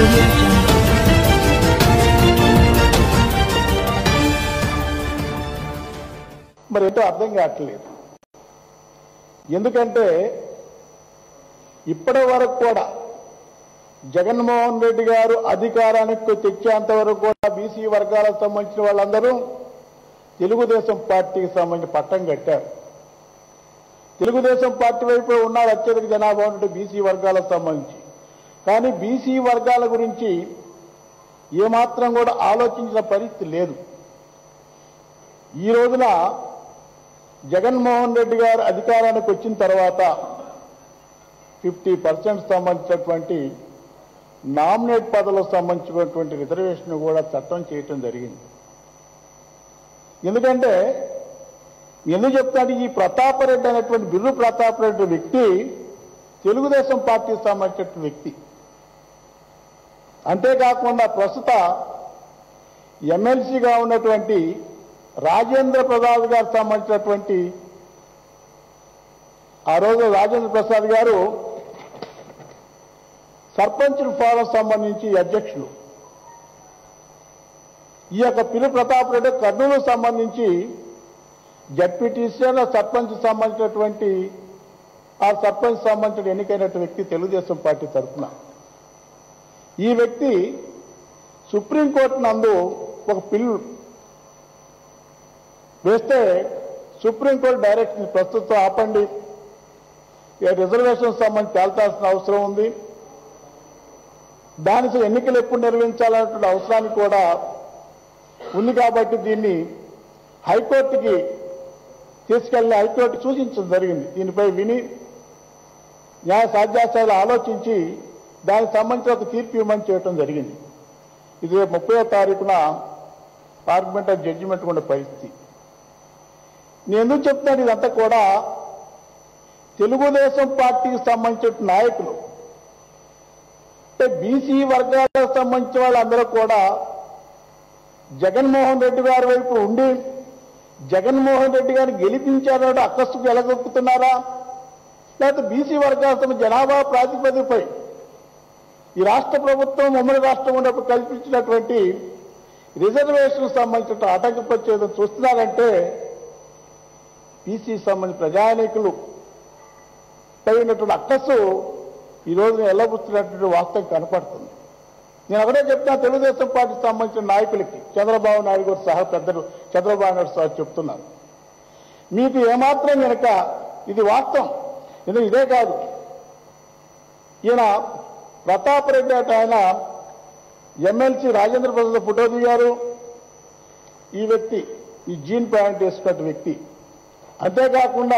audio jungle. మరి ఏంటో అర్థం కావట్లేదు ఎందుకంటే ఇప్పటి వరకు కూడా జగన్మోహన్ రెడ్డి గారు అధికారానికి తెచ్చేంత వరకు కూడా బీసీ వర్గాలకు సంబంధించిన వాళ్ళందరూ తెలుగుదేశం పార్టీకి సంబంధించి పట్టం కట్టారు తెలుగుదేశం పార్టీ వైపు ఉన్నారు అత్యధిక జనాభా ఉన్నట్టు బీసీ వర్గాలకు సంబంధించి కానీ బీసీ వర్గాల గురించి ఏమాత్రం కూడా ఆలోచించిన పరిస్థితి లేదు ఈ రోజున జగన్మోహన్ రెడ్డి గారు అధికారానికి వచ్చిన తర్వాత ఫిఫ్టీ పర్సెంట్ సంబంధించినటువంటి నామినేట్ పదవులకు సంబంధించినటువంటి రిజర్వేషన్ కూడా చట్టం చేయటం జరిగింది ఎందుకంటే ఎందుకు చెప్తాడు ఈ ప్రతాపరెడ్డి అనేటువంటి బిర్రు ప్రతాపరెడ్డి వ్యక్తి తెలుగుదేశం పార్టీకి సంబంధించిన వ్యక్తి అంతేకాకుండా ప్రస్తుత ఎమ్మెల్సీగా ఉన్నటువంటి రాజేంద్ర ప్రసాద్ గారికి సంబంధించినటువంటి ఆ రోజు రాజేంద్ర ప్రసాద్ గారు సర్పంచ్ ఫోరం సంబంధించి అధ్యక్షులు ఈ యొక్క పిలు ప్రతాప్ రెడ్డి కర్నూలు సంబంధించి జడ్పీటీసీ సర్పంచ్ సంబంధించినటువంటి ఆ సర్పంచ్ సంబంధించిన ఎన్నికైనటువంటి వ్యక్తి తెలుగుదేశం పార్టీ తరఫున ఈ వ్యక్తి సుప్రీంకోర్టు నందు ఒక పిల్లు వేస్తే సుప్రీంకోర్టు డైరెక్షన్ ప్రస్తుతం ఆపండి ఈ రిజర్వేషన్ సంబంధించి తేల్చాల్సిన అవసరం ఉంది దానికి ఎన్నికలు ఎప్పుడు నిర్వహించాలనేటువంటి అవసరానికి కూడా ఉంది కాబట్టి దీన్ని హైకోర్టుకి తీసుకెళ్లి హైకోర్టు సూచించడం జరిగింది దీనిపై విని న్యాయ సాధ్యాశాలు ఆలోచించి దానికి సంబంధించిన ఒక తీర్పు ఇవ్వమని చేయడం జరిగింది ఇది ముప్పై తారీఖున పార్లమెంట్ ఆఫ్ జడ్జిమెంట్ ఉండే పరిస్థితి నేను ఎందుకు చెప్తాను ఇదంతా కూడా తెలుగుదేశం పార్టీకి సంబంధించిన నాయకులు అంటే బీసీ వర్గాలకు సంబంధించిన వాళ్ళందరూ కూడా జగన్మోహన్ రెడ్డి గారి వైపు ఉండి జగన్మోహన్ రెడ్డి గారిని గెలిపించారో అక్కసుకు ఎలగొక్కుతున్నారా లేకపోతే బీసీ వర్గాల సంబంధించిన జనాభా ప్రాతిపదికపై ఈ రాష్ట్ర ప్రభుత్వం ఉమ్మడి రాష్ట్రం ఉన్నప్పుడు కల్పించినటువంటి రిజర్వేషన్ సంబంధించిన ఆటంకపరిచేది చూస్తున్నారంటే బీసీ సంబంధించిన ప్రజానీకులు పై ఉన్నటువంటి అక్కసు ఈ రోజు ఎల్లబుస్తున్నటువంటి వాస్తవం కనపడుతుంది నేను ఒకటే చెప్తున్నా తెలుగుదేశం పార్టీకి సంబంధించిన నాయకులకి చంద్రబాబు నాయుడు గారు సహా పెద్దలు చంద్రబాబు నాయుడు సహా చెప్తున్నారు మీకు ఏమాత్రం కనుక ఇది వాస్తవం ఇది ఇదే కాదు ఈయన ప్రతాప్ రెడ్డి అట ఆయన ఎమ్మెల్సీ రాజేంద్ర ప్రసాద్ ఫోటో దిగారు ఈ వ్యక్తి ఈ జీన్ ప్యాంట్ వేసుకున్న వ్యక్తి అంతేకాకుండా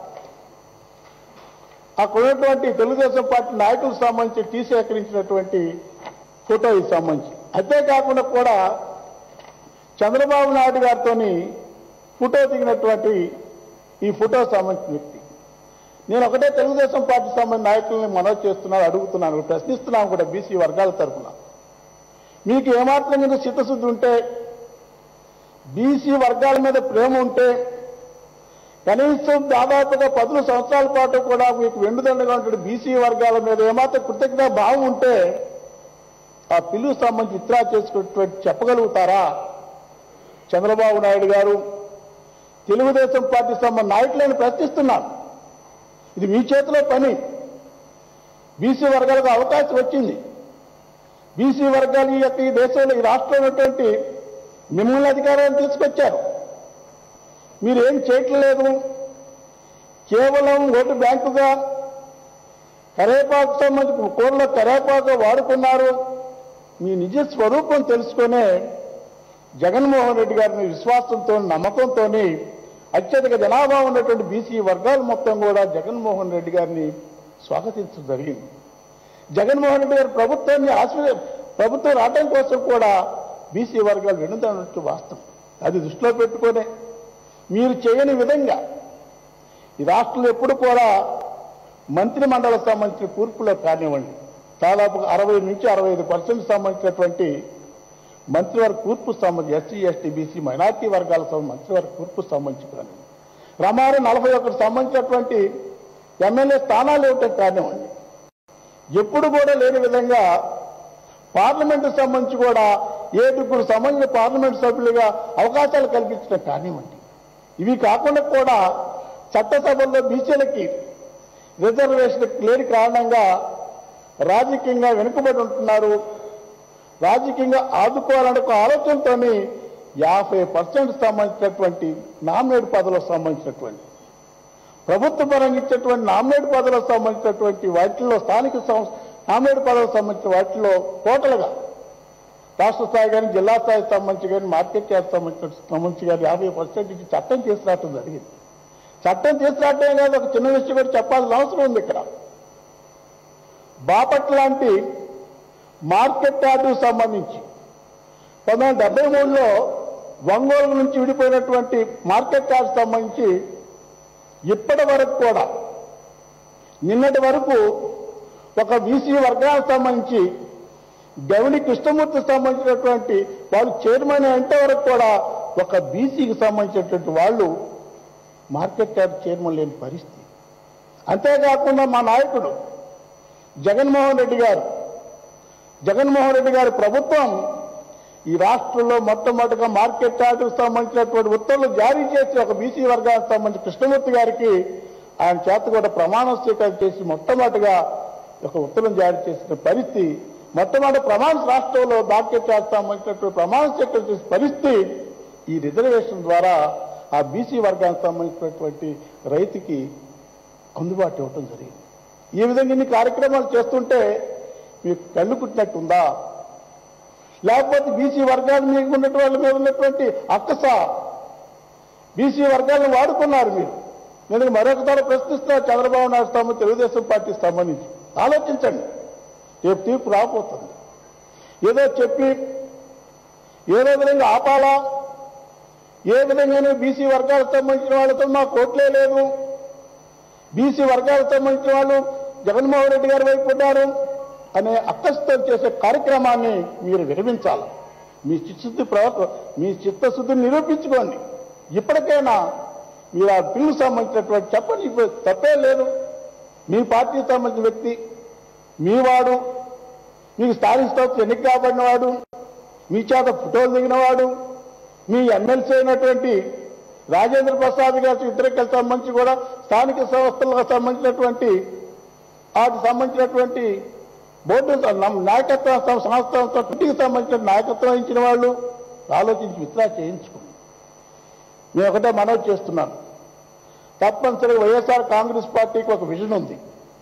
అక్కడ ఉన్నటువంటి తెలుగుదేశం పార్టీ నాయకులకు సంబంధించి టీ సేకరించినటువంటి ఫోటో ఇది సంబంధించి అంతేకాకుండా కూడా చంద్రబాబు నాయుడు గారితో ఫోటో దిగినటువంటి ఈ ఫోటో సంబంధించిన వ్యక్తి నేను ఒకటే తెలుగుదేశం పార్టీ సంబంధించిన నాయకుల్ని మనవి చేస్తున్నాను అడుగుతున్నాను ప్రశ్నిస్తున్నాను కూడా బీసీ వర్గాల తరఫున మీకు ఏమాత్రం మీద చిత్తశుద్ధి ఉంటే బీసీ వర్గాల మీద ప్రేమ ఉంటే కనీసం దాదాపుగా పదుల సంవత్సరాల పాటు కూడా మీకు వెండుదండగా ఉంటుంది బీసీ వర్గాల మీద ఏమాత్రం కృతజ్ఞత భావం ఉంటే ఆ పిలుపు సంబంధించి విత్డ్రా చేసుకున్నటువంటి చెప్పగలుగుతారా చంద్రబాబు నాయుడు గారు తెలుగుదేశం పార్టీ సంబంధ నాయకులను ప్రశ్నిస్తున్నాను ఇది మీ చేతిలో పని బీసీ వర్గాలకు అవకాశం వచ్చింది బీసీ వర్గాలు ఈ యొక్క ఈ దేశంలో ఈ రాష్ట్రంలో ఉన్నటువంటి మిమ్మల్ని అధికారాన్ని తీసుకొచ్చారు మీరు ఏం చేయట్లేదు కేవలం ఓటు బ్యాంకుగా కరేపాకు సంబంధించి కూరలో కరేపాకు వాడుకున్నారు మీ నిజ స్వరూపం తెలుసుకునే జగన్మోహన్ రెడ్డి గారిని విశ్వాసంతో నమ్మకంతో అత్యధిక జనాభా ఉన్నటువంటి బీసీ వర్గాలు మొత్తం కూడా జగన్మోహన్ రెడ్డి గారిని స్వాగతించడం జరిగింది జగన్మోహన్ రెడ్డి గారి ప్రభుత్వాన్ని ఆశ్రయ ప్రభుత్వం రావడం కోసం కూడా బీసీ వర్గాలు వెనుదన్నట్టు వాస్తవం అది దృష్టిలో పెట్టుకునే మీరు చేయని విధంగా ఈ రాష్ట్రంలో ఎప్పుడు కూడా మంత్రి మండలికి సంబంధించిన కూర్పులో కానివ్వండి దాదాపు అరవై నుంచి అరవై ఐదు పర్సెంట్ సంబంధించినటువంటి మంత్రివర్గ కూర్పు సంబంధించి ఎస్సీ ఎస్టీ బీసీ మైనార్టీ వర్గాల సంబంధించి మంత్రివర్గ కూర్పు సంబంధించి కానివ్వండి రమారు నలభై ఒకటి సంబంధించినటువంటి ఎమ్మెల్యే స్థానాలు ఇవ్వటం కానివ్వండి ఎప్పుడు కూడా లేని విధంగా పార్లమెంటు సంబంధించి కూడా ఏడుగురు సంబంధించిన పార్లమెంటు సభ్యులుగా అవకాశాలు కల్పించడం కానివ్వండి ఇవి కాకుండా కూడా చట్టసభల్లో బీసీలకి రిజర్వేషన్ లేని కారణంగా రాజకీయంగా వెనుకబడి ఉంటున్నారు రాజకీయంగా ఆదుకోవాలనే ఒక ఆలోచనతోని యాభై పర్సెంట్ సంబంధించినటువంటి నామినేట్ పదవులకు సంబంధించినటువంటి ప్రభుత్వ పరంగా ఇచ్చేటువంటి నామినేట్ పదవులకు సంబంధించినటువంటి వాటిల్లో స్థానిక సంస్థ నామినేట్ పదవులకు సంబంధించిన వాటిలో టోటల్గా రాష్ట్ర స్థాయి కానీ జిల్లా స్థాయికి సంబంధించి కానీ మార్కెట్ యార్డ్ సంబంధించిన సంబంధించి కానీ యాభై పర్సెంట్ ఇచ్చి చట్టం తీసుకురావటం జరిగింది చట్టం తీసుకురావటమే కాదు ఒక చిన్న విషయం కూడా చెప్పాల్సిన అవసరం ఉంది ఇక్కడ బాపట్ లాంటి మార్కెట్ యార్డుకు సంబంధించి పంతొమ్మిది వందల డెబ్బై మూడులో ఒంగోలు నుంచి విడిపోయినటువంటి మార్కెట్ యార్డ్ సంబంధించి ఇప్పటి వరకు కూడా నిన్నటి వరకు ఒక బీసీ వర్గాలకు సంబంధించి గౌని కృష్ణమూర్తికి సంబంధించినటువంటి వాళ్ళు చైర్మన్ అంటే వరకు కూడా ఒక బీసీకి సంబంధించినటువంటి వాళ్ళు మార్కెట్ యార్డ్ చైర్మన్ లేని పరిస్థితి అంతేకాకుండా మా నాయకుడు జగన్మోహన్ రెడ్డి గారు జగన్మోహన్ రెడ్డి గారి ప్రభుత్వం ఈ రాష్ట్రంలో మొట్టమొదటిగా మార్కెట్ యార్డుకు సంబంధించినటువంటి ఉత్తర్వులు జారీ చేసి ఒక బీసీ వర్గానికి సంబంధించి కృష్ణమూర్తి గారికి ఆయన చేత కూడా ప్రమాణ స్వీకారం చేసి మొట్టమొదటిగా ఒక ఉత్తర్వులు జారీ చేసిన పరిస్థితి మొట్టమొదటి ప్రమాణ రాష్ట్రంలో మార్కెట్ యార్డ్ సంబంధించినటువంటి ప్రమాణ స్వీకారం చేసిన పరిస్థితి ఈ రిజర్వేషన్ ద్వారా ఆ బీసీ వర్గానికి సంబంధించినటువంటి రైతుకి అందుబాటు ఇవ్వటం జరిగింది ఈ విధంగా ఇన్ని కార్యక్రమాలు చేస్తుంటే మీకు కళ్ళు కుట్టినట్టుందా లేకపోతే బీసీ వర్గాలు మీకు ఉన్నటువంటి వాళ్ళ మీద ఉన్నటువంటి అక్కస బీసీ వర్గాలను వాడుకున్నారు మీరు నేను మరొకసారి ప్రశ్నిస్తున్నా చంద్రబాబు నాయుడు స్థానం తెలుగుదేశం పార్టీ సంబంధించి ఆలోచించండి రేపు తీర్పు రాబోతుంది ఏదో చెప్పి ఏదో విధంగా ఆపాలా ఏ విధంగానూ బీసీ వర్గాలకు సంబంధించిన వాళ్ళతో మా కోట్లే లేదు బీసీ వర్గాలకు సంబంధించిన వాళ్ళు జగన్మోహన్ రెడ్డి గారి వైపు ఉన్నారు అనే అక్కస్తో చేసే కార్యక్రమాన్ని మీరు విరమించాలి మీ చిత్తశుద్ధి ప్రవర్త మీ చిత్తశుద్ధిని నిరూపించుకోండి ఇప్పటికైనా మీరు ఆ బిల్లు సంబంధించినటువంటి చెప్పండి ఇప్పుడు తప్పే లేదు మీ పార్టీకి సంబంధించిన వ్యక్తి మీ వాడు మీకు స్థానిక సంస్థ ఎన్నిక కాబడిన వాడు మీ చేత ఫోటోలు దిగినవాడు మీ ఎమ్మెల్సీ అయినటువంటి రాజేంద్ర ప్రసాద్ గారి ఇద్దరికి సంబంధించి కూడా స్థానిక సంస్థలకు సంబంధించినటువంటి వాటికి సంబంధించినటువంటి బోర్డు నం- నాయకత్వ సం- సంస్థ ఇంటికి సంబంధించిన నాయకత్వం వహించిన వాళ్ళు ఆలోచించి విత్డ్రా చేయించుకోండి నేను ఒకటే మనవి చేస్తున్నాను తప్పనిసరిగా వైఎస్ఆర్ కాంగ్రెస్ పార్టీకి ఒక విజన్ ఉంది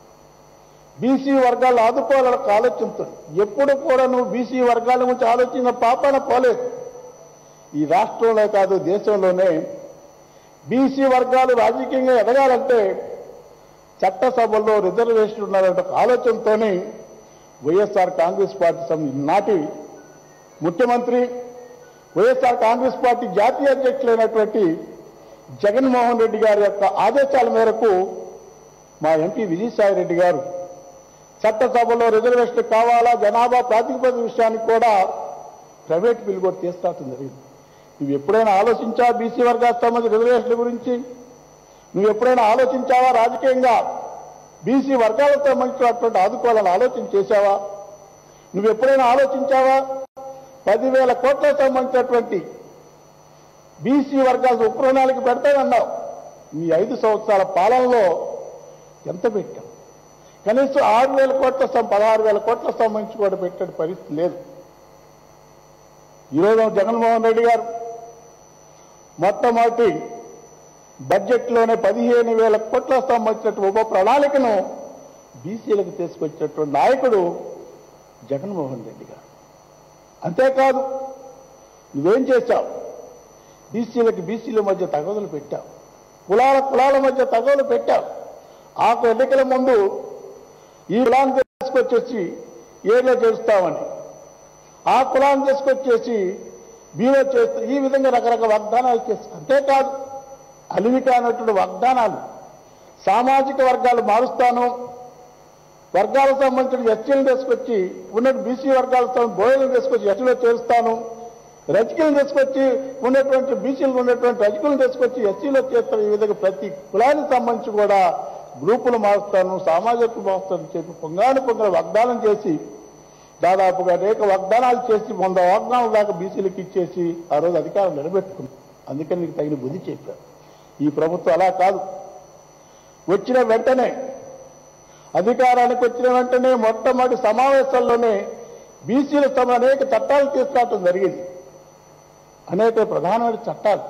బీసీ వర్గాలు ఆదుకోవాలని ఒక ఆలోచనతో ఎప్పుడు కూడా నువ్వు బీసీ వర్గాల గురించి ఆలోచించిన పాపాన పోలేదు ఈ రాష్ట్రంలో కాదు దేశంలోనే బీసీ వర్గాలు రాజకీయంగా ఎదగాలంటే చట్టసభల్లో రిజర్వేషన్ ఉన్నారనే ఒక ఆలోచనతోనే వైఎస్ఆర్ కాంగ్రెస్ పార్టీ సంబంధించిన నాటి ముఖ్యమంత్రి వైఎస్ఆర్ కాంగ్రెస్ పార్టీ జాతీయ అధ్యక్షులైనటువంటి జగన్మోహన్ రెడ్డి గారి యొక్క ఆదేశాల మేరకు మా ఎంపీ విజయసాయి రెడ్డి గారు చట్టసభలో రిజర్వేషన్ కావాలా జనాభా ప్రాతిపదిక విషయానికి కూడా ప్రైవేట్ బిల్ కూడా తీసుకురావడం జరిగింది నువ్వు ఎప్పుడైనా ఆలోచించా బీసీ వర్గాలకు సంబంధించిన రిజర్వేషన్ల గురించి నువ్వు ఎప్పుడైనా ఆలోచించావా రాజకీయంగా బీసీ వర్గాలకు సంబంధించినటువంటి ఆదుకోవాలని ఆలోచన చేశావా నువ్వు ఎప్పుడైనా ఆలోచించావా పదివేల కోట్లకు సంబంధించినటువంటి బీసీ వర్గాలకు ఉపరణాళిక పెడతానన్నావు ఈ ఐదు సంవత్సరాల పాలనలో ఎంత పెట్టాం కనీసం ఆరు వేల కోట్ల సం- పదహారు వేల కోట్ల సంబంధించి కూడా పెట్టే పరిస్థితి లేదు ఈరోజు జగన్మోహన్ రెడ్డి గారు మొట్టమొదటి బడ్జెట్లోనే పదిహేను వేల కోట్ల సంబంధించినటువంటి ఉప ప్రణాళికను బీసీలకు తీసుకొచ్చినటువంటి నాయకుడు జగన్మోహన్ రెడ్డి గారు అంతేకాదు నువ్వేం చేశావు బీసీలకు బీసీల మధ్య తగదులు పెట్టావు కులాల కులాల మధ్య తగదులు పెట్టావు ఆ ఎన్నికల ముందు ఈ కులాన్ని తీసుకొచ్చేసి ఏలో చేస్తామని ఆ కులాన్ని తీసుకొచ్చేసి బీలో చేస్తూ ఈ విధంగా రకరకాల వాగ్దానాలు చేస్తారు అంతేకాదు అలివి కానటువంటి వాగ్దానాలు సామాజిక వర్గాలు మారుస్తాను వర్గాలకు సంబంధించిన ఎస్టీలను తీసుకొచ్చి ఉన్న బీసీ వర్గాలతో బోయలను తీసుకొచ్చి ఎస్టీలో చేరుస్తాను రజకులను తీసుకొచ్చి ఉన్నటువంటి బీసీలు ఉన్నటువంటి రజకులను తీసుకొచ్చి ఎస్సీలో చేస్తాను ఈ విధంగా ప్రతి కులానికి సంబంధించి కూడా గ్రూపులు మారుస్తాను సామాజిక మారుస్తాను చెప్పి పొంగాను పొంగల వాగ్దానం చేసి దాదాపుగా అనేక వాగ్దానాలు చేసి వంద వాగ్దానాల దాకా బీసీలకు ఇచ్చేసి ఆ రోజు అధికారం నిలబెట్టుకుంది అందుకని నీకు తగిన బుద్ధి చెప్పారు ఈ ప్రభుత్వం అలా కాదు వచ్చిన వెంటనే అధికారానికి వచ్చిన వెంటనే మొట్టమొదటి సమావేశాల్లోనే బీసీల తమ అనేక చట్టాలు తీసుకురావడం జరిగింది అనేక ప్రధానమైన చట్టాలు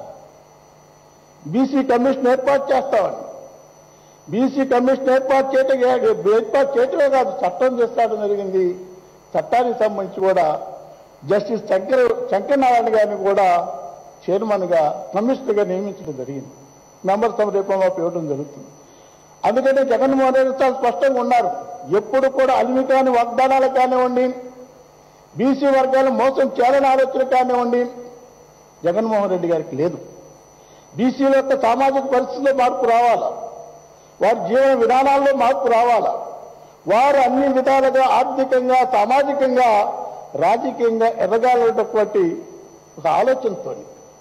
బీసీ కమిషన్ ఏర్పాటు చేస్తామని బీసీ కమిషన్ ఏర్పాటు చేయటం ఏర్పాటు చేయటమే కాదు చట్టం చేస్తాడం జరిగింది చట్టానికి సంబంధించి కూడా జస్టిస్ శంకర్ శంకరనారాయణ గారిని కూడా చైర్మన్గా కమిషనర్గా నియమించడం జరిగింది మెంబర్స్ ఆఫ్ రిపబ్లిక్ ఇవ్వడం జరుగుతుంది అందుకనే జగన్మోహన్ రెడ్డి చాలా స్పష్టంగా ఉన్నారు ఎప్పుడు కూడా అలిమి కాని వాగ్దానాలు కానివ్వండి బీసీ వర్గాలు మోసం చేయాలని ఆలోచన కానివ్వండి జగన్మోహన్ రెడ్డి గారికి లేదు బీసీల యొక్క సామాజిక పరిస్థితుల్లో మార్పు రావాలా వారి జీవన విధానాల్లో మార్పు రావాలా వారు అన్ని విధాలుగా ఆర్థికంగా సామాజికంగా రాజకీయంగా ఎదగాలన్నటువంటి ఒక ఆలోచనతో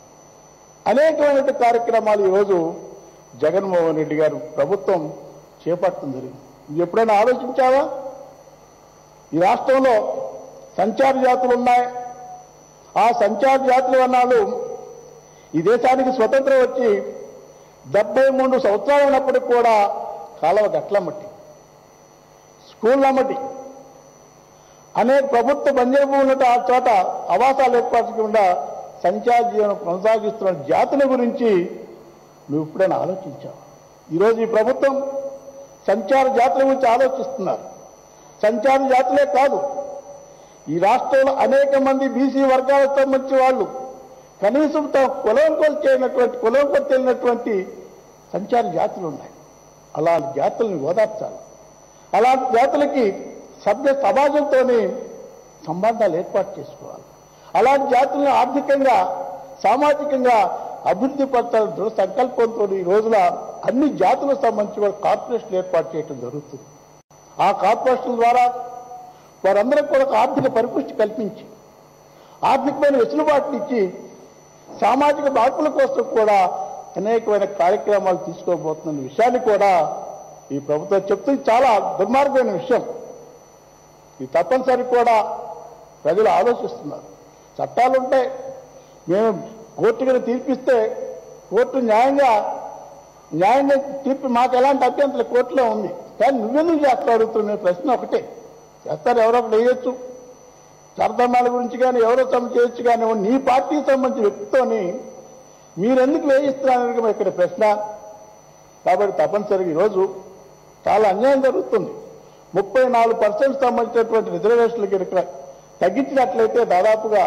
అనేకమైన కార్యక్రమాలు ఈరోజు జగన్మోహన్ రెడ్డి గారు ప్రభుత్వం చేపట్టడం జరిగింది నువ్వు ఎప్పుడైనా ఆలోచించావా ఈ రాష్ట్రంలో సంచార జాతులు ఉన్నాయి ఆ సంచార జాతుల వన్నాలు ఈ దేశానికి స్వతంత్రం వచ్చి డెబ్బై మూడు సంవత్సరాలు ఉన్నప్పటికి కూడా కాలువ గట్లమ్మటి స్కూళ్ళమ్మటి అనేక ప్రభుత్వ బంజరు ఉన్నట్టు ఆ చోట ఆవాసాలు ఏర్పరచకుండా సంచార జీవనం కొనసాగిస్తున్న జాతుల గురించి నువ్వు ఎప్పుడైనా ఆలోచించావు ఈరోజు ఈ ప్రభుత్వం సంచార జాతుల గురించి ఆలోచిస్తున్నారు సంచార జాతులే కాదు ఈ రాష్ట్రంలో అనేక మంది బీసీ వర్గాలకు సంబంధించిన వాళ్ళు కనీసం తమ కులం కొలు చేయనటువంటి కులం కొలు తెలియనటువంటి సంచార జాతులు ఉన్నాయి అలాంటి జాతుల్ని ఓదార్చాలి అలాంటి జాతులకి సభ్య సమాజంతో సంబంధాలు ఏర్పాటు చేసుకోవాలి అలాంటి జాతులను ఆర్థికంగా సామాజికంగా అభివృద్ధి పరచాలని దృఢ సంకల్పంతో ఈ రోజున అన్ని జాతులకు సంబంధించి కూడా కార్పొరేషన్ ఏర్పాటు చేయడం జరుగుతుంది ఆ కార్పొరేషన్ ద్వారా వారందరికీ కూడా ఒక ఆర్థిక పరిపుష్టి కల్పించి ఆర్థికమైన వెసులుబాటుని ఇచ్చి సామాజిక మార్పుల కోసం కూడా అనేకమైన కార్యక్రమాలు తీసుకోబోతున్న విషయాన్ని కూడా ఈ ప్రభుత్వం చెప్తుంది చాలా దుర్మార్గమైన విషయం ఇది తప్పనిసరి కూడా ప్రజలు ఆలోచిస్తున్నారు చట్టాలు ఉంటాయి మేము కోర్టుకి తీర్పిస్తే కోర్టు న్యాయంగా న్యాయంగా తీర్పు మాకు ఎలాంటి అభ్యంతరం కోర్టులో ఉంది కానీ నువ్వెందుకు చేస్తావు అడుగుతున్న ప్రశ్న ఒకటే చేస్తారు ఎవరో ఒకటి వేయొచ్చు చరదమ్మాల గురించి కానీ ఎవరో సమ చేయొచ్చు కానీ నీ పార్టీకి సంబంధించిన వ్యక్తితోని మీరెందుకు వేయిస్తున్నారని ఇక్కడ ప్రశ్న కాబట్టి తప్పనిసరిగా ఈరోజు చాలా అన్యాయం జరుగుతుంది ముప్పై నాలుగు పర్సెంట్ సంబంధించినటువంటి రిజర్వేషన్లు కనుక తగ్గించినట్లయితే దాదాపుగా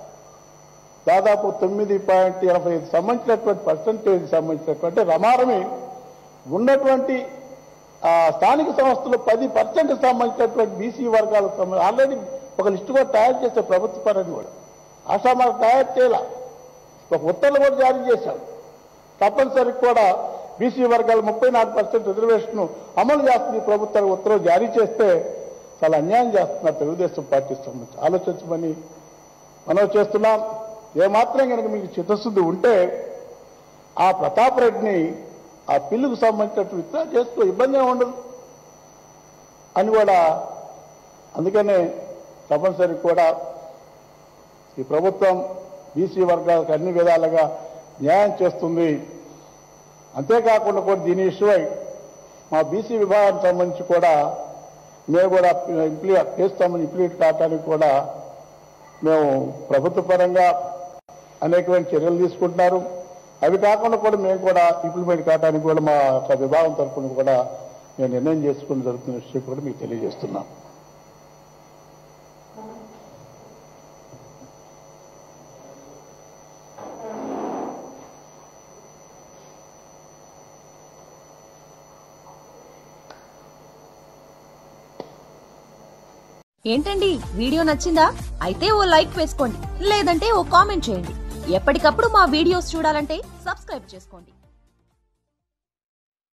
దాదాపు తొమ్మిది పాయింట్ ఎనభై ఐదు సంబంధించినటువంటి పర్సంటేజ్ సంబంధించినటువంటి రమారమి ఉన్నటువంటి ఆ, స్థానిక సంస్థలు పది పర్సెంట్ సంబంధించినటువంటి బీసీ వర్గాలకు సంబంధించి ఆల్రెడీ ఒక లిస్టు కూడా తయారు చేసే ప్రభుత్వ పరంగా కూడా ఆశా మనకు తయారు చేయాల ఒక ఉత్తర్వులు కూడా జారీ చేశాం తప్పనిసరి కూడా బీసీ వర్గాలు ముప్పై నాలుగు పర్సెంట్ రిజర్వేషన్ అమలు చేస్తుంది ఈ ప్రభుత్వం ఉత్తర్వులు జారీ చేస్తే చాలా అన్యాయం చేస్తున్నారు తెలుగుదేశం పార్టీ సంబంధించి ఆలోచించమని మనం చేస్తున్నాం ఏమాత్రం కనుక మీకు చిత్తశుద్ధి ఉంటే ఆ ప్రతాప్ రెడ్డిని ఆ పిల్లుకు సంబంధించినట్టు విత్డ్రా చేసుకో ఇబ్బంది ఏమి ఉండదు అని కూడా అందుకనే తప్పనిసరి కూడా ఈ ప్రభుత్వం బీసీ వర్గాలకు అన్ని విధాలుగా న్యాయం చేస్తుంది అంతేకాకుండా కూడా దీని ఇష్యూై మా బీసీ విభాగానికి సంబంధించి కూడా మేము కూడా ఇంప్లీ చేస్తామని ఇంప్లీట్ కావడానికి కూడా మేము ప్రభుత్వ పరంగా అనేకమైన చర్యలు తీసుకుంటున్నారు అవి కాకుండా కూడా మేము కూడా ఇంప్లిమెంట్ కావడానికి కూడా మా యొక్క విభాగం తరఫున కూడా మేము నిర్ణయం చేసుకుని జరుగుతున్న విషయం కూడా మీకు తెలియజేస్తున్నాం ఏంటండి వీడియో నచ్చిందా అయితే ఓ లైక్ వేసుకోండి లేదంటే ఓ కామెంట్ చేయండి ఎప్పటికప్పుడు మా వీడియోస్ చూడాలంటే సబ్స్క్రైబ్ చేసుకోండి